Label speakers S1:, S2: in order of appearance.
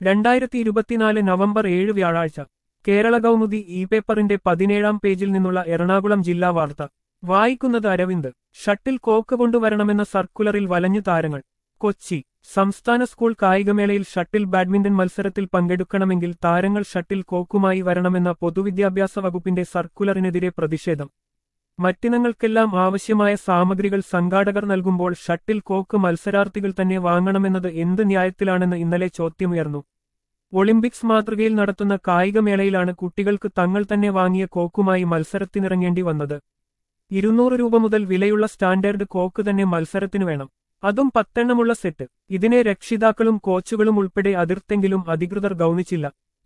S1: രണ്ടായിരത്തി ഇരുപത്തിനാല് നവംബർ ഏഴ് വ്യാഴാഴ്ച കേരള കൗമുദി ഇ പേപ്പറിന്റെ പതിനേഴാം പേജിൽ നിന്നുള്ള എറണാകുളം ജില്ലാ വാർത്ത വായിക്കുന്നത് അരവിന്ദ് ഷട്ടിൽ കോക്ക് കൊണ്ടുവരണമെന്ന സർക്കുലറിൽ വലഞ്ഞു താരങ്ങൾ കൊച്ചി സംസ്ഥാന സ്കൂൾ കായികമേളയിൽ ഷട്ടിൽ ബാഡ്മിന്റൺ മത്സരത്തിൽ പങ്കെടുക്കണമെങ്കിൽ താരങ്ങൾ ഷട്ടിൽ കോക്കുമായി വരണമെന്ന പൊതുവിദ്യാഭ്യാസ വകുപ്പിന്റെ സർക്കുലറിനെതിരെ പ്രതിഷേധം മറ്റിനങ്ങൾക്കെല്ലാം ആവശ്യമായ സാമഗ്രികൾ സംഘാടകർ നൽകുമ്പോൾ ഷട്ടിൽ കോക്ക് മത്സരാർത്ഥികൾ തന്നെ വാങ്ങണമെന്നത് എന്ത് ന്യായത്തിലാണെന്ന് ഇന്നലെ ചോദ്യമുയർന്നു ഒളിമ്പിക്സ് മാതൃകയിൽ നടത്തുന്ന കായികമേളയിലാണ് കുട്ടികൾക്ക് തങ്ങൾ തന്നെ വാങ്ങിയ കോക്കുമായി മത്സരത്തിനിറങ്ങേണ്ടി വന്നത് ഇരുന്നൂറ് രൂപ മുതൽ വിലയുള്ള സ്റ്റാൻഡേർഡ് കോക്ക് തന്നെ മത്സരത്തിനു വേണം അതും പത്തെണ്ണമുള്ള സെറ്റ് ഇതിനെ രക്ഷിതാക്കളും കോച്ചുകളും ഉൾപ്പെടെ അതിർത്തെങ്കിലും അധികൃതർ ഗൗനിച്ചില്ല